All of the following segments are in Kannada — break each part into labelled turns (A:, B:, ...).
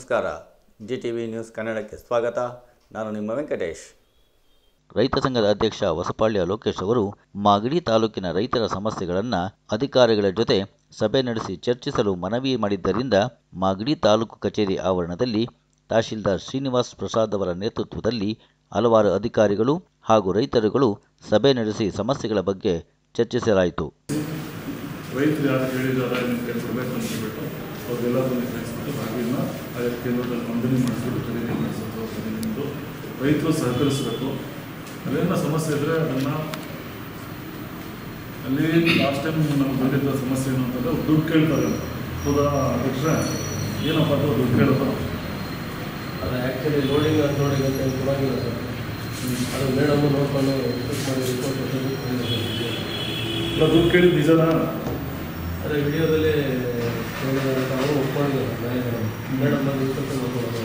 A: ನಮಸ್ಕಾರ ಜಿ ಟಿ ವಿ ನ್ಯೂಸ್ ಕನ್ನಡಕ್ಕೆ ಸ್ವಾಗತ ನಾನು ನಿಮ್ಮ ವೆಂಕಟೇಶ್
B: ರೈತ ಸಂಘದ ಅಧ್ಯಕ್ಷ ಹೊಸಪಾಳ್ಯ ಲೋಕೇಶ್ ಅವರು ಮಾಗಡಿ ತಾಲೂಕಿನ ರೈತರ ಸಮಸ್ಯೆಗಳನ್ನು ಅಧಿಕಾರಿಗಳ ಜೊತೆ ಸಭೆ ನಡೆಸಿ ಚರ್ಚಿಸಲು ಮನವಿ ಮಾಡಿದ್ದರಿಂದ ಮಾಗಡಿ ತಾಲೂಕು ಕಚೇರಿ ಆವರಣದಲ್ಲಿ ತಹಶೀಲ್ದಾರ್ ಶ್ರೀನಿವಾಸ್ ಪ್ರಸಾದ್ ಅವರ ನೇತೃತ್ವದಲ್ಲಿ ಹಲವಾರು ಅಧಿಕಾರಿಗಳು ಹಾಗೂ ರೈತರುಗಳು ಸಭೆ ನಡೆಸಿ ಸಮಸ್ಯೆಗಳ ಬಗ್ಗೆ ಚರ್ಚಿಸಲಾಯಿತು
C: ರೈತರು ಯಾರು ಹೇಳಿದಾರೆ ನೀವು ಕೈ ಕೊಡಬೇಕು ಅಂತ ಹೇಳ್ಬಿಟ್ಟು ಅವ್ರಿಗೆಲ್ಲದನ್ನು ಕಳಿಸ್ಬಿಟ್ಟು ಬಾಗಿನ ಆಯಾ ಕೇಂದ್ರದಲ್ಲಿ ನೋಂದಣಿ ಮಾಡಿಸ್ಬಿಟ್ಟು ಖರೀದಿ ಮಾಡಿಸೋದು ಖರೀದಿದ್ದು ರೈತರು ಸಹಕರಿಸಬೇಕು ಅದೇನೋ ಸಮಸ್ಯೆ ಇದ್ದರೆ ಅದನ್ನು ಅಲ್ಲಿ ಲಾಸ್ಟ್ ಟೈಮ್ ನಮ್ಗೆ ಬಂದಿದ್ದ ಸಮಸ್ಯೆ ಏನು ಅಂತಂದರೆ ದುಡ್ಡು ಕೇಳ್ತಾರೆ ಹೌದಾ ಅಧ್ಯಕ್ಷ ಏನಪ್ಪ ಅದು ದುಡ್ಡು ಕೇಳೋದು
D: ಅದು ಆ್ಯಕ್ಚುಲಿ ಲೋಡಿಂಗ್ ಅನ್ಲೋಡಿಂಗ್ ಅಂತ ಏನು ಕೊಡೋಂಗಿಲ್ಲ ಸರ್ ಅದು ಮೇಡಮ್ ನೋಡ್ಕೊಂಡು ಚೆಕ್ ಮಾಡಿ ರಿಪೋರ್ಟ್
C: ಇಲ್ಲ ದುಡ್ಡು ಕೇಳಿದ್ದು ನಿಜನಾ
D: ಅದೇ ವಿಡಿಯೋದಲ್ಲಿ ಅವರು ಒಪ್ಕೊಂಡಿಲ್ಲ ಮ್ಯಾನೇಜರ್ ಮೇಡಮ್ ಬಂದು ಇನ್ಸ್ಪೆಕ್ಟರ್ ನೋಡ್ಕೊಳ್ಳೋದು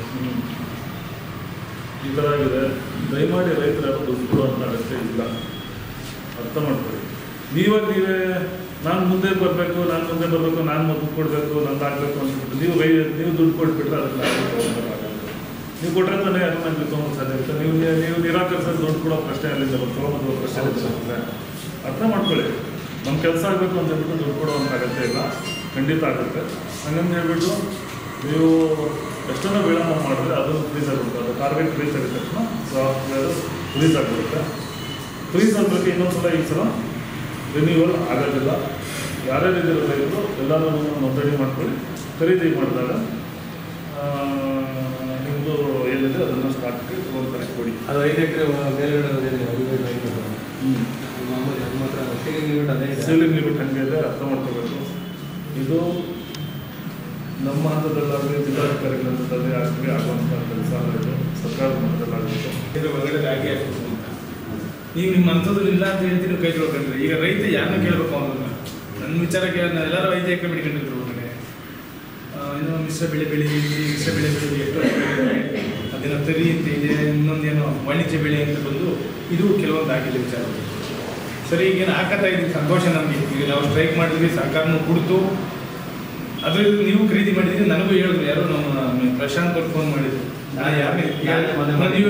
C: ಈ ಥರ ಆಗಿದೆ ದಯಮಾಡಿ ರೈತರು ಯಾರು ದುಡ್ಡು ಕೊಡುವಂಥ ಅಗತ್ಯ ಇಲ್ಲ ಅರ್ಥ ಮಾಡ್ಕೊಳ್ಳಿ ನೀವಾಗ ನೀವೇ ನಾನು ಮುಂದೆ ಬರಬೇಕು ನಾನು ಮುಂದೆ ಬರಬೇಕು ನಾನು ಮೊದಲು ಕೊಡಬೇಕು ನಂದು ಆಗಬೇಕು ಅಂದ್ಬಿಟ್ಟು ನೀವು ರೈ ನೀವು ದುಡ್ಡು ಕೊಟ್ಬಿಟ್ರೆ ಅದಕ್ಕೆ ಯಾರು ತೊಗೊಂಬರೋಕ್ಕಾಗಲ್ಲ. ನೀವು ಕೊಟ್ಟರೆ ತಾನೇ ಯಾರು ನನಗೆ ತೊಗೊಂಡು ಸಾಧ್ಯ ಇರುತ್ತೆ ನೀವು ನೀವು ನಿರಾಕರಿಸೋದು ದುಡ್ಡು ಕೊಡೋ ಪ್ರಶ್ನೆ ಅಲ್ಲಿಂದ ಬರುತ್ತೆ ತೊಗೊಂಬರೋ ಪ್ರಶ್ನೆ ಬರುತ್ತೆ ಅರ್ಥ ಮಾಡ್ಕೊಳ್ಳಿ ನಮ್ಮ ಕೆಲಸ ಆಗಬೇಕು ಅಂತ ಹೇಳ್ಬಿಟ್ಟು ದುಡ್ಡು ಕೊಡುವಂಥ ಅಗತ್ಯ ಇಲ್ಲ ಖಂಡಿತ ಆಗುತ್ತೆ ಹಂಗಂತ ಹೇಳ್ಬಿಟ್ಟು ನೀವು ಎಷ್ಟೊಂದು ವಿಳಂಬ ಮಾಡಿದ್ರೆ ಅದು ಫ್ರೀಸ್ ಆಗಿಬಿಡುತ್ತೆ ಅದು ಟಾರ್ಗೆಟ್ ಫ್ರೀಸ್ ಆಗಿದ ತಕ್ಷಣ ಸಾಫ್ಟ್ವೇರ್ ಫ್ರೀಸ್ ಆಗಿಬಿಡುತ್ತೆ ಫ್ರೀಸ್ ಆಗಬೇಕು ಇನ್ನೊಂದು ಸಲ ಈ ಸಲ ರಿನ್ಯೂವಲ್ ಆಗೋದಿಲ್ಲ ಯಾರ್ಯಾರು ಇದ್ದೀರೋ ರೈತರು ಎಲ್ಲರೂ ನೋಂದಣಿ ಮಾಡ್ಕೊಳ್ಳಿ ಖರೀದಿ ಮಾಡಿದಾಗ ನಿಮ್ಮದು ಏನಿದೆ ಅದನ್ನು ಸ್ಟಾಕ್ಗೆ ತೊಗೊಂಡ್ತಾರೆ ಕೊಡಿ
D: ಅದು ಐದು ಎಕರೆ ಮೇಲ್ಗಡೆ ಅದೇನಿದೆ ಹದಿನೈದು ಐದು ಮಾಮೂಲಿ ನಮ್ಮ ಹತ್ರ ಸೀಲಿಂಗ್ ಲಿಮಿಟ್ ಅದೇ ಇದೆ
C: ಸೀಲಿಂಗ್ ಲಿಮಿಟ್ ಹಂಗೆ ಇದೆ ಅರ್ಥ ಮಾಡ್ಕೋಬೇಕು ಇದು ನಮ್ಮ ಹಂತದಲ್ಲಾಗಲಿ ಜಿಲ್ಲಾಧಿಕಾರಿಗಳ ಹಂತದಲ್ಲಿ ಆಗಲಿ ಆಗುವಂಥ ಕೆಲಸ ಅಲ್ಲ ಇದು ಸರ್ಕಾರದ ಮಟ್ಟದಲ್ಲಾಗಬೇಕು
E: ಇದ್ರ ಒಳಗಡೆ ರಾಗಿ ಹಾಕ್ಬೇಕು ಅಂತ ನೀವು ನಿಮ್ಮ ಹಂತದಲ್ಲಿ ಇಲ್ಲ ಅಂತ ಹೇಳ್ತೀರಿ ಕೈ ತೊಳ್ಕೊಂಡ್ರೆ ಈಗ ರೈತ ಯಾರನ್ನ ಕೇಳಬೇಕು ಅನ್ನೋದನ್ನ ನನ್ನ ವಿಚಾರಕ್ಕೆ ನಾನು ಎಲ್ಲರೂ ಐದು ಎಕರೆ ಬಿಡ್ಕೊಂಡಿದ್ರು ಒಳಗಡೆ ಆ, ಏನೋ ಮಿಶ್ರ ಬೆಳೆ ಬೆಳೀಲಿ ಮಿಶ್ರ ಬೆಳೆ ಬೆಳೀಲಿ ಎಷ್ಟು ಅದೇನೋ ತರಿ ಅಂತ ಇದೆ ಇನ್ನೊಂದೇನೋ ವಾಣಿಜ್ಯ ಬೆಳೆ ಅಂತ ಬಂದು ಇದು ಕೆಲವೊಂದು ಆಗಿಲ್ಲ ವಿಚಾರ ಸರಿ ಈಗೇನು ಹಾಕತ್ತಾ ಇದ್ದೀವಿ ಸಂತೋಷ ನಮಗೆ ಈಗ ನಾವು ಸ್ಟ್ರೈಕ್ ಮಾಡಿದ್ವಿ ಸರ್ಕಾರನೂ ಕೊಡ್ತು ಅದ್ರಲ್ಲಿ ನೀವು ಖರೀದಿ ಮಾಡಿದ್ರಿ ನನಗೂ ಹೇಳಿದ್ರು ಯಾರೋ ನಮ್ಮ ಪ್ರಶಾಂತ್ ಅವ್ರು ಫೋನ್ ಮಾಡಿದ್ರು ನಾ ಯಾರನ್ನ ನೀವು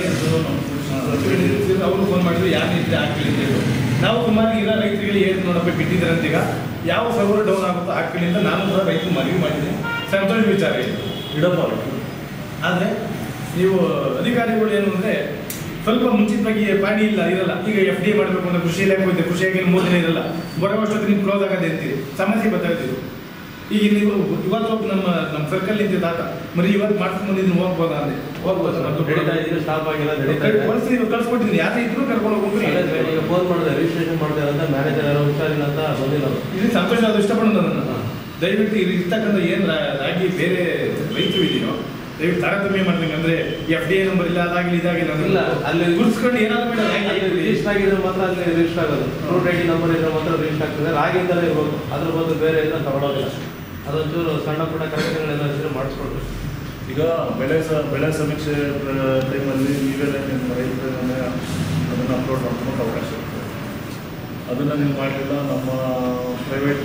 E: ಅವರು ಫೋನ್ ಮಾಡಿದ್ರು ಯಾರನ್ನ ಇದ್ರೆ ಹಾಕಲಿ ಅಂತ ಹೇಳಿ ನಾವು ಸುಮಾರು ಈಗ ರೈತರಿಗೆ ಏನು ನೋಡಪ್ಪ ಬಿಟ್ಟಿದ್ದಾರೆ ಅಂತ ಈಗ ಯಾವ ಸರ್ವರ್ ಡೌನ್ ಆಗುತ್ತೋ ಹಾಕಲಿ ಅಂತ ನಾನು ಕೂಡ ರೈತರು ಮನವಿ ಮಾಡಿದ್ದೀನಿ ಸಂತೋಷ ವಿಚಾರ ಇದು
C: ಇಡಪ್ಪ
E: ಆದರೆ ನೀವು ಅಧಿಕಾರಿಗಳು ಏನು ಅಂದರೆ ಸ್ವಲ್ಪ ಮುಂಚಿತವಾಗಿ ಪಾಣಿ ಇಲ್ಲ ಇರಲ್ಲ ಈಗ ಎಫ್ ಡಿ ಎ ಮಾಡಬೇಕು ಅಂದ್ರೆ ಕೃಷಿ ಇಲಾಖೆ ಹೋಯ್ತು ಕೃಷಿ ಇಲಾಖೆ ಮೂರು ದಿನ ಇರಲ್ಲ ಬರೋವಷ್ಟೊತ್ತು ನೀವು ಕ್ಲೋಸ್ ಆಗದೆ ಅಂತೀರಿ ಸಮಸ್ಯೆ ಗೊತ್ತಾಗ್ತೀವಿ ಈಗ ನೀವು ಇವತ್ತು ಒಬ್ಬ ನಮ್ಮ ನಮ್ಮ ಸರ್ಕಲ್ ಇದ್ದ ತಾತ ಮರಿ ಇವತ್ತು ಮಾಡ್ಕೊಂಡು ಬಂದಿದ್ದೀನಿ ಹೋಗ್ಬೋದಾ ಅಂದೆ ಹೋಗ್ಬೋದು ನಮ್ದು
D: ನಡೀತಾ ಇದ್ದೀನಿ ಸ್ಟಾಪ್ ಆಗಿಲ್ಲ ನಡೀತಾ ಇದೆ
E: ಕಳಿಸಿ ಕಳ್ಸ್ಕೊಟ್ಟಿದ್ದೀನಿ ಯಾರೇ ಇದ್ರು ಕರ್ಕೊಂಡು ಹೋಗ್ಬಿಡ್ರಿ
D: ಅದೇ ಈಗ ಫೋನ್ ಮಾಡಿದೆ ರಿಜಿಸ್ಟ್ರೇಷನ್ ಮಾಡ್ತಾರೆ ಅಂತ ಮ್ಯಾನೇಜರ್ ಯಾರೋ ಹುಷಾರಿಲ್ಲ ಅಂತ ಬಂದಿಲ್ಲ ಅವ್ರು.
E: ಇದು ಸಂತೋಷ ಅದು ಇಷ್ಟಪಡೋದು ನನ್ನ ದಯವಿಟ್ಟು ಇಲ್ಲಿ ಇರ್ತಕ್ಕಂಥ ಏನು ರಾಗಿ ಬೇರೆ ರೈತರು ಇದೆಯೋ ದಯವಿಟ್ಟು ತಾರತಮ್ಯ ಮಾಡ್ದಂಗೆ ಅಂದ್ರೆ ಎಫ್ ಡಿ ಎ ನಂಬರ್ ಇಲ್ಲ ಅದಾಗಲಿ ಇದಾಗಿಲ್ಲ
D: ಇಲ್ಲ, ಅಲ್ಲಿ-
E: ಗುರ್ಸ್ಕೊಂಡು ಏನಾದ್ರು ಬೇಡ ರಾಗಿ
D: ಅಲ್ಲಿ
E: ಹಾಕ್ಬಿಡಿ.
D: ರಿಜಿಸ್ಟರ್ ಆಗಿದ್ರೆ ಮಾತ್ರ ಅಲ್ಲಿ ರಿಜಿಸ್ಟರ್ ಆಗೋದು ರೂಟ್ ಐ ಡಿ ನಂಬರ್ ಇದ್ರೆ ಮಾತ್ರ ರಿಜಿಸ್ಟರ್ ಆಗ್ತದೆ ರಾಗಿಯಿಂದಲೇ ಇರ್ಬೇಕು ಅದ್ರ ಬದಲು ಬೇರೆ ಇದ್ರೆ ತಗೊಳ್ಳೋದಿಲ್ಲ ಅದೊಂಚೂರು ಸಣ್ಣ ಪುಟ್ಟ ಕರೆಕ್ಷನ್ಗಳೆಲ್ಲ ಇದ್ರೆ ಮಾಡಿಸ್ಕೊಡ್ಬೇಕು
C: ಈಗ ಬೆಳೆ ಸ ಬೆಳೆ ಸಮೀಕ್ಷೆ ಟೈಮಲ್ಲಿ ನೀವೇ ನಿಮ್ಮ ರೈತರನ್ನೇ ಅದನ್ನು ಅಪ್ಲೋಡ್ ಮಾಡ್ಕೊಂಡು ಅವಕಾಶ ಇರುತ್ತೆ ಅದನ್ನು ನೀವು ಮಾಡಲಿಲ್ಲ ನಮ್ಮ ಪ್ರೈವೇಟ್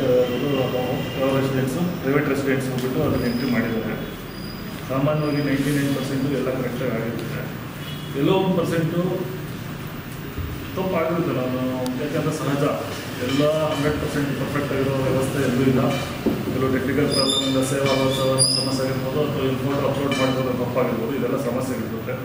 C: ರೆಸಿಡೆನ್ಸು ಪ್ರೈವೇಟ್ ರೆಸಿಡೆನ್ಸ್ ಹೋಗ್ಬಿಟ್ಟು ಅದನ್ನು ಎಂಟ್ರಿ ಮಾಡಿದ್ದಾರೆ ಸಾಮಾನ್ಯವಾಗಿ ನೈಂಟಿ ನೈನ್ ಪರ್ಸೆಂಟು ಎಲ್ಲ ಕರೆಕ್ಟಾಗಿ ಆಗಿರುತ್ತೆ ಎಲ್ಲೋ ಒಂದು ಪರ್ಸೆಂಟು ತಪ್ಪಾಗಿರುತ್ತೆ ನಾನು ಯಾಕಂದರೆ ಸಹಜ ಎಲ್ಲ ಹಂಡ್ರೆಡ್ ಪರ್ಸೆಂಟ್ ಪರ್ಫೆಕ್ಟ್ ಆಗಿರೋ ವ್ಯವಸ್ಥೆ ಎಲ್ಲೂ ಇಲ್ಲ ಕೆಲವು ಟೆಕ್ನಿಕಲ್ ಪ್ರಾಬ್ಲಮಿಂದ ಸೇವ್ ಆಗೋ ಸ- ಸಮಸ್ಯೆ ಆಗಿರ್ಬೋದು ಅಥವಾ ಈ ಫೋಟೋ ಅಪ್ಲೋಡ್ ಮಾಡಿರೋದು ತಪ್ಪಾಗಿರ್ಬೋದು ಇದೆಲ್ಲ ಸಮಸ್ಯೆ ಇರುತ್ತೆ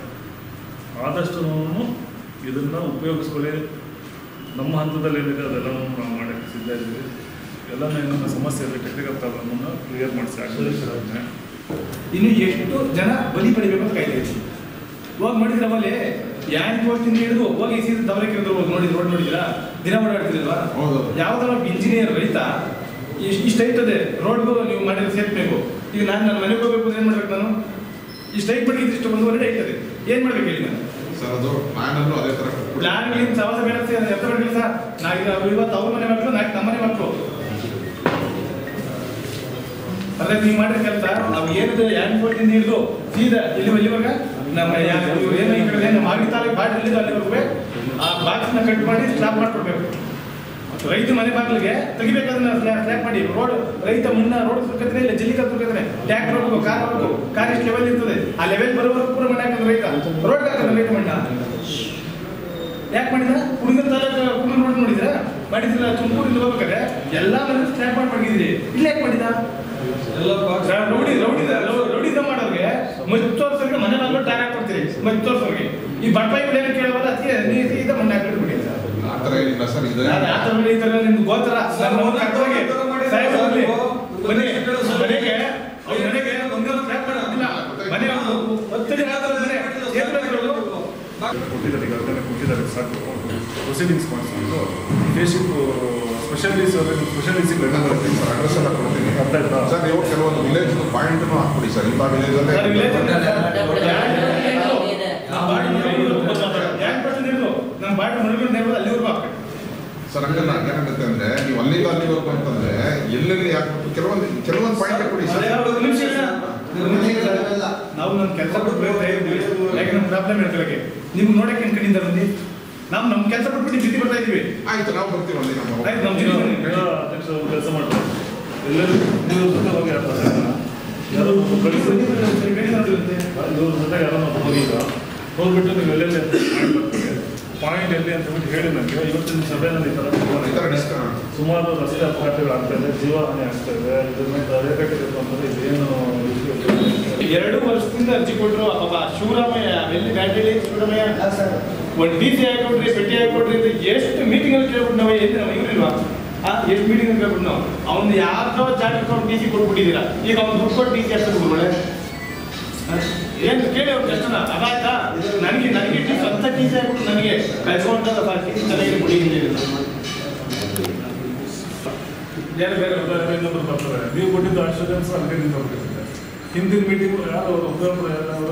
C: ಆದಷ್ಟು ನಾವು ಇದನ್ನು ಉಪಯೋಗಿಸ್ಕೊಳ್ಳಿ ನಮ್ಮ ಹಂತದಲ್ಲಿ ಏನಿದೆ ಅದೆಲ್ಲನೂ ನಾವು ಮಾಡೋಕ್ಕೆ ಸಿದ್ಧ ಇದ್ದೀವಿ ಎಲ್ಲನೂ ಏನಾದ್ರು ಸಮಸ್ಯೆ ಇರಲಿ ಟೆಕ್ನಿಕಲ್ ಪ್ರಾಬ್ಲಮನ್ನು ಕ್ಲಿಯರ್ ಮಾಡಿಸಿ ಆಗ್ತದೆ
E: ಇನ್ನು ಎಷ್ಟು ಜನ ಬಲಿ ಪಡಿಬೇಕು ಅಂತ ಕಾಯ್ತಾ ಇದ್ದೀವಿ ಹೋಗಿ ನೋಡಿದ್ರೆ ಅವಲ್ಲಿ ಯಾನ್ ಪೋಸ್ಟಿಂದ ಹಿಡಿದು ಹೋಗಿ ಸೀದಾ ದವಲಕಿರೋದು ಹೋಗಿ ನೋಡಿ ರೋಡ್ ನೋಡಿದಿರಾ ದಿನ ಓಡಾಡ್ತಿರಲ್ವಾ ಯಾವ್ದಾರ ಒಬ್ಬ ಇಂಜಿನಿಯರ್ ರೈತ ಇಷ್ಟು ಇಷ್ಟು ಹೈಟ್ ಅದೇ ರೋಡ್ಗೂ ನೀವು ಮಾಡಿದ್ರೆ ಸೇರ್ಬೇಕು ಈಗ ನಾನು ನನ್ನ ಮನೆಗೆ ಹೋಗ್ಬೇಕು ಅಂದ್ರೆ ಏನು ಮಾಡ್ಬೇಕು ನಾನು ಇಷ್ಟು ಹೈಟ್ ಬಿಟ್ಟಿದ್ದು ಇಷ್ಟು ಒಂದೂವರೆ ಹೈಟ್ ಇದೆ ಏನು ಮಾಡ್ಬೇಕು ಹೇಳಿ ನಾನು
F: ಸರ್ ಅದು ಪ್ಲಾನ್ ಅಲ್ಲೂ ಅದೇ ತರ ಕೊಟ್ಬಿಡಿ.
E: ಪ್ಲಾನ್ಗಳಿಂದ ಸವಾಸ ಬೇಡ ಎತ್ತ ಬೇಡ ಸರ್ ನಾ ಈಗ ಇವತ್ತು ಅವ್ರ ಮನೆ ಮಕ್ಕಳು ನಾಲ್ಕು ನಮ್ಮ ಮನೆ ಮಕ್ಕಳು ಅದೇ ನೀವು ಮಾಡಿದ ಕೆಲಸ ನಾವು ಏನಿದೆ ಏರ್ಪೋರ್ಟ್ ಇಂದ ಹಿಡಿದು ಸೀದಾ ಇಲ್ಲಿ ಇಲ್ಲಿವರೆಗ ನಮ್ಮ ಯಾ- ಇವ್ರು ಏನು ಈ ಕಡೆ ಏನು ಮಾಗಿ ತಾಲೂಕು ಬಾಡಿ ಇಲ್ಲಿದ್ದು ಅಲ್ಲಿವರೆಗೂ ಆ ಬಾಕ್ಸ್ನ ಕಟ್ ಮಾಡಿ ಸ್ಟಾಪ್ ಮಾಡ್ಕೊಡ್ಬೇಕು ರೈತ ಮನೆ ಬಾಗಿಲಿಗೆ ತೆಗಿಬೇಕಾದ್ರೆ ಸ್ಲ್ಯಾಪ್ ಮಾಡಿ ರೋಡ್ ರೈತ ಮುನ್ನ ರೋಡ್ ತುರ್ಕತ್ರೆ ಇಲ್ಲ ಜಲ್ಲಿ ತುರ್ಕತ್ರೆ ಟ್ಯಾಕ್ಟರ್ ಹೋಗ್ಬೇಕು ಕಾರ್ ಹೋಗ್ಬೇಕು ಕಾರ್ ಎಷ್ಟು ಲೆವೆಲ್ ಇರ್ತದೆ ಆ ಲೆವೆಲ್ ಬರೋವರೆಗೂ ಪೂರ ಮಣ್ಣು ಹಾಕಿದ್ರೆ ರೈತ ರೋಡ್ ಹಾಕಿದ್ರೆ ರೈತ ಮಣ್ಣ ಯಾಕೆ ಮಾಡಿದ ಕುಡಿದ ತಾಲೂಕು ಕುಡಿದ ರೋಡ್ ನೋಡಿದ್ರ ಮಾಡಿದ್ರ ತುಮಕೂರಿಂದ ಹೋಗ್ಬೇಕಾದ್ರೆ ಎಲ್ಲ ಮನೆ ಸ್ಲ್ಯಾಪ್ ಮಾಡಿ ಮಾಡಿದ್ರಿ ಇಲ್ಲ ಯಾಕೆ ಮಾಡಿದ ರೌಡಿ ರೌಡಿ ರೌಡಿದ ಮಾಡೋರಿಗೆ ಮತ್ತೋರ್ಸರಿಗೆ ಮನೆ ಬಾಗಿಲು ಟ್ಯಾಗ್ ಹಾಕೊಡ್ತೀರಿ ಮತ್ತೋರ್ಸರಿಗೆ ಈ ಬಟ್ಪಾಯಿ ಬಿಡೋಕೆ ಕೇಳೋಲ್ಲ ಅದಕ್ಕೆ ನೀರು ಸೀದಾ ಮಣ್ಣು ಹಾಕಿಟ್ಟು ಬಿಡಿ
F: ಆ ಥರ ಏನಿಲ್ಲ ಸರ್ ಇದು
E: ನಾನು ಆ ಥರ ಬೆಳೀತಾರೆ ನಿಮ್ಗೆ ಗೋಚರ ನನ್ನ ಮಗನ ಅರ್ಥವಾಗಿ ಸಾಹೇಬ್ ಬರ್ಲಿ. ಬನ್ನಿ ಮನೆಗೆ ಅವ್ರ ಮನೆಗೆ ಒಂದೊಂದು ಸ್ಲ್ಯಾಪ್ ಮಾಡೋದಿಲ್ಲ ಮನೆ ಒಂದು ಹತ್ತಡಿ ಹಾಕಿದ್ರೆ ಮನೆ ಏಪ್ರಿಲ್
C: ಕೊಟ್ಟಿದ್ದಾರೆ ಈಗ ಅದನ್ನೇ ಕೊಟ್ಟಿದ್ದಾರೆ ಸಾಕು ಪ್ರೊಸೀಡಿಂಗ್ಸ್ ಮಾಡಿಸ್ಕೊಂಡು ಕೇಶಿಪ್ ಸ್ಪೆಷಲಿಸ್ಟ್ ಸ್ಪೆಷಲಿಸ್ಟ್
F: ಅಡ್ರೆಸ್ ಎಲ್ಲ ಕೊಡ್ತೀನಿ
C: ಅರ್ಥ ಆಯ್ತಾ
F: ಸರ್ ನೀವು ಕೆಲವೊಂದು ವಿಲೇಜ್ ಪಾಯಿಂಟ್ನು ಹಾಕ್ಬಿಡಿ ಸರ್ ಇಂಥ ವಿಲೇಜಲ್ಲೇ
E: ಸರ್, ವಿಲೇಜ್ ನಮ್ಮ ಬಾಡಿ ಯಾಕೆ ಬರ್ತೀನಿ ನಮ್ಮ ಬಾಡಿ ಮನೆಗಳು ನೇಮದ ಅಲ್ಲಿವರೆಗೂ ಹಾಕ್ಬೇಕು
F: ಸರ್ ಹಂಗಲ್ಲ ಏನಾಗುತ್ತೆ ಅಂದ್ರೆ ನೀವು ಅಲ್ಲಿಂದ ಅಲ್ಲಿವರೆಗೂ ಅಂತಂದ್ರೆ ಎಲ್ಲೆಲ್ಲಿ ಹಾಕ್ಬೇಕು ಕೆಲವೊಂದು ಕೆಲವೊಂದು ಪಾಯಿಂಟ್ ಕೊಡಿ ಸರ್
E: ಒಂದು ನಿಮಿಷ ಇಲ್ಲ. ಒಂದು ನಿಮಿಷ ಇಲ್ಲ. ನಾವು ನಮ್ಮ ಕೆಲಸ ಬಿಟ್ಟು ಬೇರೆ ಇದ್ದೀವಿ ಯಾಕೆ ನಮ್ಮ ಪ್ರಾಬ್ಲಮ್ ಹೇಳ್ಕೊಳಕ್ಕೆ ನಿಮ್ಗೆ ನೋಡಕ್ಕೆ ಏನ್ ಕಡಿಂದ ಬಂದು ನಾವು ನಮ್ಮ ಕೆಲಸ ಬಿಟ್ಬಿಟ್ಟು ಬಿದ್ದು ಬರ್ತಾ ಇದೀವಿ
F: ಆಯ್ತು ನಾವು ಬರ್ತೀವಿ ಅಲ್ಲಿ ನಮ್ಮ
E: ಆಯ್ತು ನಮ್ಮ ಜೀವನ
C: ಅಧ್ಯಕ್ಷ ಕೆಲಸ ಮಾಡ್ತಾರೆ ಎಲ್ಲರೂ ನೀವು ಜೊತೆ ಹೋಗಿ ಆಗ್ತದೆ ಯಾರೋ ಒಬ್ರು ಕಳಿಸಿ ಇವ್ರ ಜೊತೆ ಯಾರೋ ಒಬ್ರು ಹೋಗಿಲ್ಲ ಹೋಗ್ಬಿಟ್ಟು ನೀವು ಎಲ್ಲೆಲ್ಲಿ ಪಾಯಿಂಟ್ ಎಲ್ಲಿ ಅಂತ ಹೇಳ್ಬಿಟ್ಟು ಹೇಳಿ ನನಗೆ ಇವತ್ತಿನ ಸಭೆಯಲ್ಲಿ ಈ ಥರ
F: ಈ ಥರ ಡಿಸ್ಕೌಂಟ್
C: ಸುಮಾರು ರಸ್ತೆ ಅಪಘಾತಗಳು ಆಗ್ತಾ ಇದೆ ಜೀವಹಾನಿ ಆಗ್ತಾ ಇದೆ ಇದನ್ನ ತಡೆಗಟ್ಟಬೇಕು ಅಂತಂದ್ರೆ ಇದೇನು ವಿಷಯ
E: ಎರಡು ವರ್ಷದಿಂದ ಅರ್ಜಿ ಕೊಟ್ಟರು ಅವ ಶಿವರಾಮಯ್ಯ ಎಲ್ಲಿ ಬ್ಯಾಟರಿ ಶಿವರಾಮಯ್ಯ ಒಂದು ಡಿ ಸಿ ಹಾಕೊಡ್ರಿ ಪೆಟ್ಟಿ ಹಾಕೊಡ್ರಿ ಅಂತ ಎಷ್ಟು ಮೀಟಿಂಗ್ ಅಲ್ಲಿ ಕೇಳ್ಬಿಟ್ಟು ನಾವು ಎಲ್ಲಿ ನಾವು ಇವ್ರಿಲ್ವಾ ಆ ಎಷ್ಟು ಮೀಟಿಂಗ್ ಅಲ್ಲಿ ಕೇಳ್ಬಿಟ್ಟು ನಾವು ಅವ್ನು ಯಾರ್ದೋ ಜಾಗ ಅವ್ನು ಡಿ ಸಿ ಕೊಟ್ಬಿಟ್ಟಿದ್ದೀರಾ ಈಗ ಅವ್ನು ದುಡ್ಡು ಕೊಟ್ಟು ಡಿ ಸಿ ಹಾಕ್ತಾರೆ ಒಳ್ಳೆ ಏನು ಕೇಳಿ ಅವ್ರ ಕಷ್ಟನ ಅದಾಯ್ತಾ ನನಗೆ ನನಗೆ ಟಿ ಸ್ವಂತ ಟಿ ಸಿ ಹಾಕ್ಬಿಟ್ಟು ನನಗೆ ಕಳ್ಸ್ಕೊಂಡ ಸಾಕಿ ತಲೆಗೆ ಬಿಡಿದ್ದೀನಿ
C: ಬೇರೆ ಬೇರೆ ಉದಾಹರಣೆ ಇನ್ನೊಬ್ರು ಬರ್ತಾರೆ ನೀವು ಕೊಟ್ಟಿದ್ದು ಅಶ್ಯೂರೆನ್ಸ್ ಹಂಗೆ ನಿಂತ್ಕೊಂಡ್ಬಿಟ್ಟಿದೆ ಹಿಂದಿನ ಮೀಟಿಂಗ್ ಯಾರು ಒಬ್ಬೊಬ್ರು ಯಾರು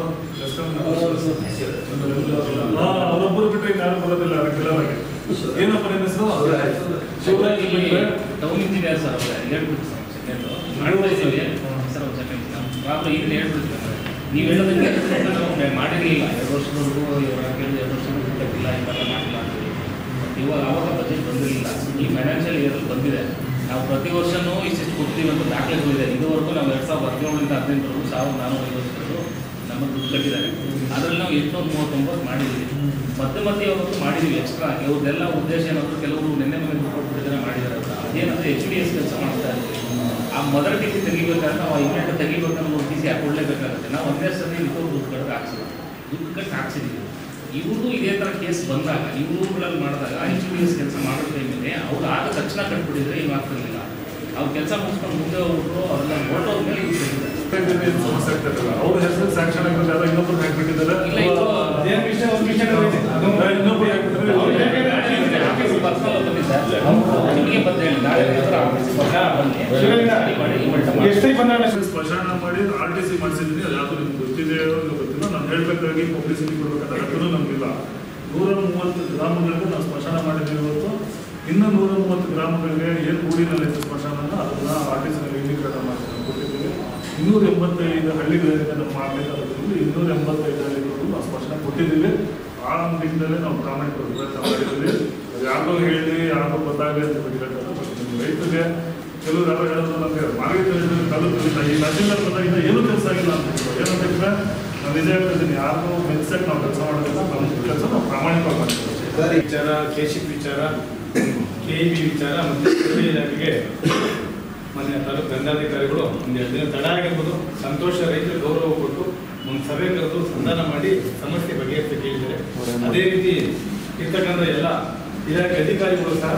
C: ಅವರೊಬ್ಬರು ಬಿಟ್ಟರೆ ಯಾರು ಬರೋದಿಲ್ಲ ಅದಕ್ಕೆಲ್ಲವಾಗಿ ಏನಪ್ಪ ನಿಮ್ಮ ಹೆಸರು ಶಿವರಾಜ್ ಬಿಟ್ಟರೆ
G: ಟೌನ್ ಇಂಜಿನಿಯರ್ ಸರ್ ಅವರೇ ಹೇಳ್ಬಿಟ್ಟು ಸೆಕೆಂಡ್ ಮಾಡ್ತಾ ಇದ್ದೀವಿ ಸರ್ ಒಂದು ಸೆಕೆಂಡ್ ಪ್ರಾಬ್ಲಮ್ ಈಗ ಹೇಳ್ಬಿಡ್ತೀವಿ ನೀವು ಹೇಳೋದಕ್ಕೆ ನಾವು ಮಾಡಿರಲಿಲ್ಲ ಎರಡು ವರ್ಷದವರೆಗೂ ಇವಾಗ ಕೇಳಿದ ಎರಡು ವರ್ಷದವರೆಗೂ ಕಟ್ಟಿಲ್ಲ ಇವೆಲ್ಲ ಮಾಡಿಲ್ಲ ಅಂತೀವಿ ಬಟ್ ಇವಾಗ ಆವಾಗ ಬಜೆಟ್ ಬಂದಿರಲಿಲ್ಲ ಈ ಫೈನಾನ್ಷಿಯಲ್ ಇಯರ್ ಬಂದಿದೆ ನಾವು ಪ್ರತಿ ವರ್ಷನೂ ಇಷ್ಟಿಷ್ಟು ಕೊಡ್ತೀವಿ ಅಂತ ದಾಖಲೆಗಳಿದೆ ಇದುವರೆಗೂ ನಾವು ಎರಡು ಸಾವಿರದ ಹದಿನೇಳರಿಂದ ಹದಿನೆಂಟರವರೆಗೂ ಸಾವಿರದ ನಾನ್ನೂರ ಐವತ್ತರವರೆಗೂ ನಮಗೆ ದುಡ್ಡು ಕಟ್ಟಿದ್ದಾರೆ ಅದರಲ್ಲಿ ನಾವು ಎಂಟುನೂರ ಮೂವತ್ತೊಂಬತ್ತು ಮಾಡಿದ್ದೀವಿ ಮತ್ತೆ ಮತ್ತೆ ಇವತ್ತು ಮಾಡಿದ್ದೀವಿ ಎಕ್ಸ್ಟ್ರಾ ಇವ್ರದ್ದೆಲ್ಲ ಉದ್ದೇಶ ಏನಂದ್ರೆ ಕೆಲವರು ನಿನ್ನೆ ಮನೆ ದುಡ್ಡು ಕೊಟ್ಬಿಟ್ಟಿದ್ದಾರೆ ಮಾಡಿದ್ದಾರೆ ಅಂತ ಅದೇನಂದ್ರೆ ಎಚ್ ಡಿ ಎಸ್ ಕೆಲಸ ಮಾಡ್ತಾ ಇರ್ತೀವಿ ಆ ಮೊದಲ ಟಿ ಸಿ ತೆಗಿಬೇಕಾದ್ರೆ ನಾವು ಇಮಿಡಿಯೇಟ್ ತೆಗಿಬೇಕಂದ್ರೆ ಒಂದು ಟಿ ಸಿ ಹಾಕೊಡ್ಲೇಬೇಕಾಗುತ್ತೆ ನಾವು ಒಂದೇ ಸರಿ ಇವರು ದುಡ್ಡು ಕಟ್ಟಿದ್ರೆ ಹಾಕ್ಸಿಲ್ಲ ದುಡ್ಡು ಕಟ್ಟಿ ಹಾಕ್ಸಿದ್ದೀವಿ ಇವ್ರದ್ದು ಇದೇ ಥರ ಕೇಸ್ ಬಂದಾಗ ಇವ್ರುಗಳಲ್ಲಿ ಮಾಡಿದಾಗ ಎಚ್ ಡಿ ಎಸ್ ಕೆಲಸ ಮಾಡೋ ಟೈಮಲ್ಲಿ ಅವ್ರು ಆಗ ತಕ್ಷಣ ಕಟ್ಬಿಟ್ಟಿದ್ರೆ ಏನು ಆಗ್ತಿರ್ಲಿಲ್ಲ ಅವ್ರು ಕೆಲಸ ಮುಗಿಸ್ಕೊಂಡು ಮುಂದೆ ಹೋಗ್ಬಿಟ್ಟು ಅದನ್ನ ಹೊರಟೋದ್ಮೇಲೆ ಇವ್ರು ತೆಗಿತಾರೆ
C: ಏನು ಸಮಸ್ಯೆ ಆಗ್ತಿರಲಿಲ್ಲ ಅವ್ರ ಹೆಸರು ಸ್ಯಾಂಕ್ಷನ್ ಆಗಿರೋದು ಯಾರೋ ಇನ್ನೊಬ್ರು ಹಾಕ್ಬಿಟ್ಟಿದ್ದಾರೆ
G: ಇಲ್ಲ ಇದು
E: ಅದೇನು ವಿಷಯ ಒಂದು ವಿಷಯ ಅದು
C: ಇನ್ನೊಬ್ರು ಹಾಕ್ಬಿಟ್ರೆ
G: ನಿಮಗೆ ಬಂದು ಹೇಳಿ ನಾಳೆ ಆಫೀಸ್ ಬನ್ನಿ ರೆಡಿ ಮಾಡಿ ಇಮೆಂಟ್ ಮಾಡಿ
E: ಎಷ್ಟು ಬಂದಾಗ
C: ಸ್ಮಶಾನ ಮಾಡಿ ಆರ್ ಟಿ ಸಿ ಮಾಡಿಸಿದ್ದೀನಿ ಅದು ಯಾವುದು ನಿಮ್ಗೆ ಗೊತ್ತಿದೆಯೋ ಇಲ್ಲೋ ಗೊತ್ತಿಲ್ಲ ನಾನು ಹೇಳಬೇಕಾಗಿ ಪಬ್ಲಿಸಿಟಿ ಕೊಡಬೇಕಾದ ಅಗತ್ಯನೂ ನಮಗಿಲ್ಲ ನೂರ ಮೂವತ್ತು ಗ್ರಾಮಗಳಿಗೆ ನಾವು ಸ್ಮಶಾನ ಮಾಡಿದ್ದೀವಿ ಇವತ್ತು ಇನ್ನು ನೂರ ಮೂವತ್ತು ಗ್ರಾಮಗಳಿಗೆ ಏನು ಊರಿನಲ್ಲಿತ್ತು ಸ್ಮಶಾನ ಅದನ್ನು ಆರ್ ಟಿ ಸಿನಲ್ಲಿ ಇಂಡಿಕೇಟ್ ಮಾಡಿ ನಾವು ಕೊಟ್ಟಿದ್ದೀವಿ ಇನ್ನೂರ ಎಂಬತ್ತೈದು ಹಳ್ಳಿಗಳಿಗೆ ನಾವು ಮಾಡಬೇಕಾದ್ರಲ್ಲಿ ಇನ್ನೂರ ಎಂಬತ್ತೈದು ಹಳ್ಳಿಗಳಿಗೂ ನಾವು ಸ್ಮಶಾನ ಕೊಟ್ಟಿದ್ದೀವಿ ಆ ನಿಟ್ಟಿನಲ್ಲೇ ನಾವು ಪ್ರಾಮಾಣಿಕ ಪ್ರಯತ್ನ ಮಾಡಿದ್ದೀವಿ ಅದು ಯಾರಿಗೋ ಹೇಳಿ ಯಾರಿಗೋ ಗೊತ್ತಾಗಲಿ ಅಂತ ಬಿಡಬೇಕಾದ್ರೆ ಬಟ್ ನಿಮ್ಮ ರೈತರಿಗೆ ಕೆಲವರು ಯಾರೋ ಹೇಳಿದ್ರು ನಮಗೆ ಮಾರ್ಗದರ್ಶನ ತಾಲೂಕಿನಿಂದ ಈ ತಹಸೀಲ್ದಾರ್ ಬಂದಾಗಿಂದ ಏನೂ ಕೆಲಸ ಆಗಿಲ್ಲ ಅಂತ ಹೇಳಿದ್ರು. ಏನಂತಂದ್ರೆ ನಾನು ನಿಜ ಹೇಳ್ತಿದ್ದೀನಿ ಯಾರಿಗೂ ಮೆನ್ಸಕ್ಕೆ ನಾವು ಕೆಲಸ ಮಾಡೋದಿಲ್ಲ ನಮ್ಮ ಕೆಲಸ ನಾವು ಪ್ರಾಮಾಣಿಕವಾಗಿ ಮಾಡ್ತೀವಿ
E: ವಿಚಾರ ಕೆಶಿಪ್ ವಿಚಾರ ಕೆ ಬಿ ವಿಚಾರ ಮತ್ತು ಕೃಷಿ ಇಲಾಖೆಗೆ ಮೊನ್ನೆ ತಾಲೂಕು ದಂಡಾಧಿಕಾರಿಗಳು ಒಂದು ಎರಡು ದಿನ ತಡ ಆಗಿರ್ಬೋದು ಸಂತೋಷ ರೈತರು ಗೌರವ ಕೊಟ್ಟು ಒಂದು ಸಭೆ ಕರೆದು ಸಂಧಾನ ಮಾಡಿ ಸಮಸ್ಯೆ ಬಗೆಹರಿಸಿ ಕೇಳಿದ್ದಾರೆ ಅದೇ ರೀತಿ ಇರ್ತಕ್ಕಂಥ ಎಲ್ಲ ಇಲಾಖೆ ಅಧಿಕಾರಿಗಳು ಸಹ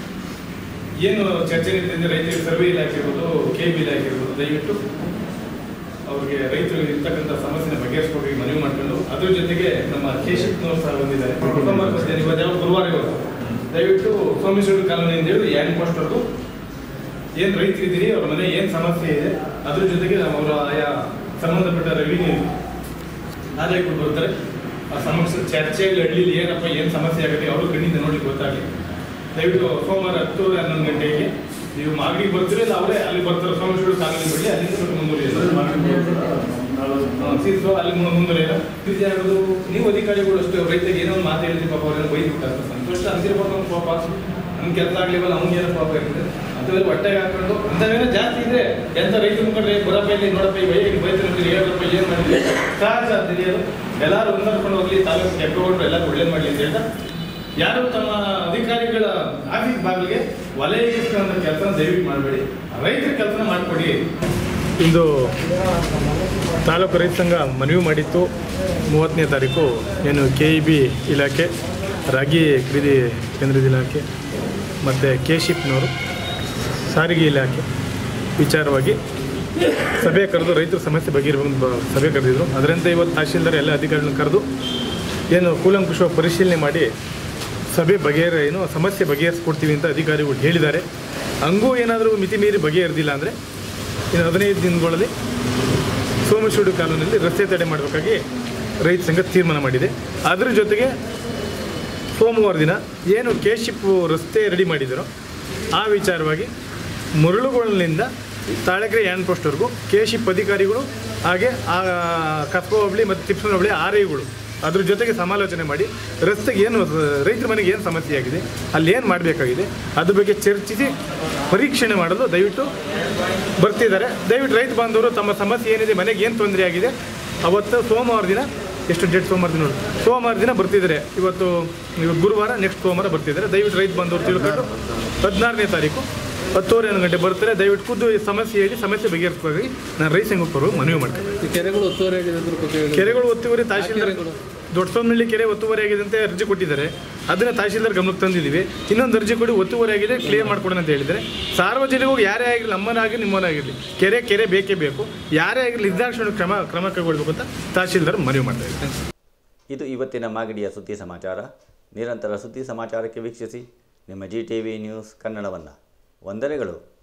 E: ಏನು ಚರ್ಚೆ ನಡೀತಿದೆ ರೈತರಿಗೆ ಸರ್ವೆ ಇಲಾಖೆ ಇರ್ಬೋದು ಕೆ ಬಿ ಇಲಾಖೆ ಇರ್ಬೋದು ದಯವಿಟ್ಟು ಅವ್ರಿಗೆ ರೈತರು ಇರ್ತಕ್ಕಂಥ ಸಮಸ್ಯೆನ ಬಗೆಹರಿಸ್ಕೊಡಿ ಮನವಿ ಮಾಡ್ಕೊಂಡು ಅದ್ರ ಜೊತೆಗೆ ನಮ್ಮ ಕೇಶಪ್ನವರು ಸಹ ಬಂದಿದ್ದಾರೆ ಪ್ರಥಮ ಬರ್ತಿದ್ದಾರೆ ಇವತ್ತು ಯಾವ ಗುರುವಾರ ಇವತ್ತು ದಯವಿಟ್ಟು ಸೋಮೇಶ್ವರ ಕಾಲೋನಿಯಿಂದ ಹೇಳಿ ಯಾನ್ ಪೋಸ್ಟರ್ದು ಏನು ರೈತರಿದ್ದೀರಿ ಅವ್ರ ಮನೆ ಏನು ಸಮಸ್ಯೆ ಇದೆ ಅದ್ರ ಜೊತೆಗೆ ಅವರ ಆಯಾ ಸಂಬಂಧಪಟ್ಟ ರೆವಿನ್ಯೂ ನಾಗರಿಕರು ಬರ್ತಾರೆ ಆ ಸಮಸ್ಯೆ ಚರ್ಚೆಯಲ್ಲಿ ಹಳ್ಳಿಲಿ ಏನಪ್ಪ ಏನು ಸಮಸ್ಯೆ ಆಗುತ್ತೆ ಅವರು ಕಣ್ಣಿಂದ ನೋಡ್ಲಿಕ್ಕೆ ಗೊತ್ತಾಗಲಿ ದಯವಿಟ್ಟು ಸೋಮವಾರ ಹತ್ತು ಹನ್ನೊಂದು ಗಂಟೆಗೆ ನೀವು ಮಾಗಡಿಗೆ ಬರ್ತೀರಿ ಇಲ್ಲ ಅವರೇ ಅಲ್ಲಿ ಬರ್ತಾರೆ ಸೋಮೇಶ್ವರ ಕಾಲೋನಿ ಬಳಿ ಅಲ್ಲಿಂದ ಸ್ವಲ್ಪ ಮುಂದುವರಿಯೋದು ಸೀಸು ಅಲ್ಲಿ ಮು- ಮುಂದುವರಿಯೋದು ಇದು ಯಾವುದು ನೀವು ಅಧಿಕಾರಿಗಳು ಅಷ್ಟೇ ರೈತರಿಗೆ ಏನೋ ಒಂದು ಮಾತು ಹೇಳ್ತೀವಿ ಪಾಪ ಅವ್ರೇನೋ ಬೈದ್ಬಿಟ್ಟಾರೆ ಸಂತೋಷ ಅಂತಿರ್ಬೋದು ಅವ್ನು ಪಾಪ ನಮ್ಮ ಕೆಲಸ ಆಗ್ಲಿವಲ್ಲ ಅವ್ನಿಗೆ ಏನೋ ಪಾಪ ಇರ್ತದೆ ಅಂಥವೆಲ್ಲ ಹೊಟ್ಟೆಗೆ ಹಾಕೊಂಡು ಅಂಥವೇನೋ ಜಾಸ್ತಿ ಇದ್ರೆ ಎಂಥ ರೈತ ಮುಖಂಡ್ರೆ ಬರಪ್ಪ ಇಲ್ಲಿ ನೋಡಪ್ಪ ಈ ಬೈಕ್ ಬೈತಾರೆ ಹೇಳಪ್ಪ ಏನು ಮಾಡಿದ್ವಿ ಸಹಜ ತಿಳಿಯೋದು ಎಲ್ಲರೂ ಹೊಂದಾಡ್ಕೊಂಡು ಹೋಗ್ಲಿ ತಾಲೂಕು ಕೆಂಪೇಗೌಡರು ಎಲ್ಲರೂ ಒಳ್ಳೇದು ಮಾಡಲಿ ಅಂತ ಹೇಳ್ತಾ ಯಾರು ತಮ್ಮ ಅಧಿಕಾರಿಗಳ ಆಫೀಸ್ ಬಾಗಿಲಿಗೆ ವಲಯ ಇಸ್ಕೊಳ್ಳೋ ಕೆಲಸ ದಯವಿಟ್ಟು ಮಾಡಬೇಡಿ ರೈತರ ಕೆಲಸ ಮಾಡಿಕೊಡಿ
H: ಇಂದು ತಾಲೂಕು ರೈತ ಸಂಘ ಮನವಿ ಮಾಡಿತ್ತು ಮೂವತ್ತನೇ ತಾರೀಕು ಏನು ಕೆ ಇ ಬಿ ಇಲಾಖೆ ರಾಗಿ ಖರೀದಿ ಕೇಂದ್ರದ ಇಲಾಖೆ ಮತ್ತು ಕೆ ಶಿಪ್ನವರು ಸಾರಿಗೆ ಇಲಾಖೆ ವಿಚಾರವಾಗಿ ಸಭೆ ಕರೆದು ರೈತರ ಸಮಸ್ಯೆ ಬಗೆಹರಿಬೇಕು ಬ- ಸಭೆ ಕರೆದಿದ್ರು ಅದರಂತೆ ಇವತ್ತು ತಹಶೀಲ್ದಾರ್ ಎಲ್ಲ ಅಧಿಕಾರಿಗಳನ್ನ ಕರೆದು ಏನು ಕೂಲಂಕುಷವಾಗಿ ಪರಿಶೀಲನೆ ಮಾಡಿ ಸಭೆ ಬಗೆಹರ ಏನು ಸಮಸ್ಯೆ ಬಗೆಹರಿಸ್ಕೊಡ್ತೀವಿ ಅಂತ ಅಧಿಕಾರಿಗಳು ಹೇಳಿದ್ದಾರೆ ಹಂಗೂ ಏನಾದರೂ ಮಿತಿ ಮೀರಿ ಬಗೆಹರಿದಿಲ್ಲ ಅಂದರೆ ಇನ್ನು ಹದಿನೈದು ದಿನಗಳಲ್ಲಿ ಸೋಮೇಶ್ವರ ಕಾಲೋನಿಯಲ್ಲಿ ರಸ್ತೆ ತಡೆ ಮಾಡಬೇಕಾಗಿ ರೈತ ಸಂಘ ತೀರ್ಮಾನ ಮಾಡಿದೆ ಅದರ ಜೊತೆಗೆ ಸೋಮವಾರ ದಿನ ಏನು ಕೇಶಿಪ್ ರಸ್ತೆ ರೆಡಿ ಮಾಡಿದರೋ ಆ ವಿಚಾರವಾಗಿ ಮುರುಳುಗೋಳಿನಿಂದ ತಾಳಕೆರೆ ಹ್ಯಾಂಡ್ ಪೋಸ್ಟ್ವರೆಗೂ ಕೇಶಿಪ್ ಅಧಿಕಾರಿಗಳು ಹಾಗೆ ಆ ಕಸ್ಬಾ ಹೋಬಳಿ ಮತ್ತು ತಿಪ್ಸನ ಹೋಬಳಿ ಆರ್ ಐಗಳು ಅದ್ರ ಜೊತೆಗೆ ಸಮಾಲೋಚನೆ ಮಾಡಿ ರಸ್ತೆಗೆ ಏನು ರೈತರ ಮನೆಗೆ ಏನು ಸಮಸ್ಯೆ ಆಗಿದೆ ಅಲ್ಲಿ ಏನು ಮಾಡಬೇಕಾಗಿದೆ ಅದ್ರ ಬಗ್ಗೆ ಚರ್ಚಿಸಿ ಪರೀಕ್ಷಣೆ ಮಾಡಲು ದಯವಿಟ್ಟು ಬರ್ತಿದ್ದಾರೆ ದಯವಿಟ್ಟು ರೈತ ಬಾಂಧವರು ತಮ್ಮ ಸಮಸ್ಯೆ ಏನಿದೆ ಮನೆಗೆ ಏನು ತೊಂದರೆ ಆಗಿದೆ ಅವತ್ತು ಸೋಮವಾರ ದಿನ ಎಷ್ಟು ಡೇಟ್ ಸೋಮವಾರ ದಿನ ನೋಡಿ ಸೋಮವಾರ ದಿನ ಬರ್ತಿದ್ದಾರೆ ಇವತ್ತು ಇವತ್ತು ಗುರುವಾರ ನೆಕ್ಸ್ಟ್ ಸೋಮವಾರ ಬರ್ತಿದ್ದಾರೆ ದಯವಿಟ್ಟು ರೈತ ಬಾಂಧವರು ತಿಳ್ಕೊಂಡು ಹದಿನಾರನೇ ತಾರೀಕು ಹತ್ತುವರೆ ಹನ್ನೊಂದು ಗಂಟೆ ಬರ್ತಾರೆ ದಯವಿಟ್ಟು ಖುದ್ದು ಈ ಸಮಸ್ಯೆ ಹೇಳಿ ಸಮಸ್ಯೆ ಬಗೆಹರಿಸುವಾಗಿ ನಾನು ರೈತ ಸಂಘಕ್ಕೆ ಬರುವ ಮನವಿ ಮಾಡ್ತೇನೆ
D: ಈ ಕೆರೆಗಳು ಒತ್ತುವರಿ ಆಗಿದೆ ಅದ್ರ ಬಗ್ಗೆ ಹೇಳಿ.
H: ಕೆರೆಗಳು ಒತ್ತುವರಿ ತಹಶೀಲ್ದಾರ್ ದೊಡ್ಡ ಸೋಮನಹಳ್ಳಿ ಕೆರೆ ಒತ್ತುವರಿ ಆಗಿದೆ ಅಂತ ಅರ್ಜಿ ಕೊಟ್ಟಿದ್ದಾರೆ ಅದನ್ನ ತಹಶೀಲ್ದಾರ್ ಗಮನಕ್ಕೆ ತಂದಿದ್ದೀವಿ ಇನ್ನೊಂದು ಅರ್ಜಿ ಕೊಡಿ ಒತ್ತುವರಿ ಆಗಿದೆ ಕ್ಲಿಯರ್ ಮಾಡ್ಕೊಡೋಣ ಅಂತ ಹೇಳಿದ್ದಾರೆ ಸಾರ್ವಜನಿಕರು ಯಾರೇ ಆಗಿರಲಿ ನಮ್ಮನಾಗಿರಲಿ ನಿಮ್ಮನಾಗಿರಲಿ ಕೆರೆ ಕೆರೆ ಬೇಕೇ ಬೇಕು ಯಾರೇ ಆಗಿರಲಿ ನಿರ್ದಾಕ್ಷಿಣ ಕ್ರಮ ಕ್ರಮ ಕೈಗೊಳ್ಬೇಕು ಅಂತ ತಹಶೀಲ್ದಾರ್ ಮನವಿ ಮಾಡ್ತಾ ಇದ್ದಾರೆ
A: ಇದು ಇವತ್ತಿನ ಮಾಗಡಿಯ ಸುದ್ದಿ ಸಮಾಚಾರ ನಿರಂತರ ಸುದ್ದಿ ಸಮಾಚಾರಕ್ಕೆ ವೀಕ್ಷಿಸಿ ನಿಮ್ಮ ಜಿ ಟಿ ವಿ ನ್ಯೂಸ್ ಕನ್ನಡವನ್ನು ವಂದನೆಗಳು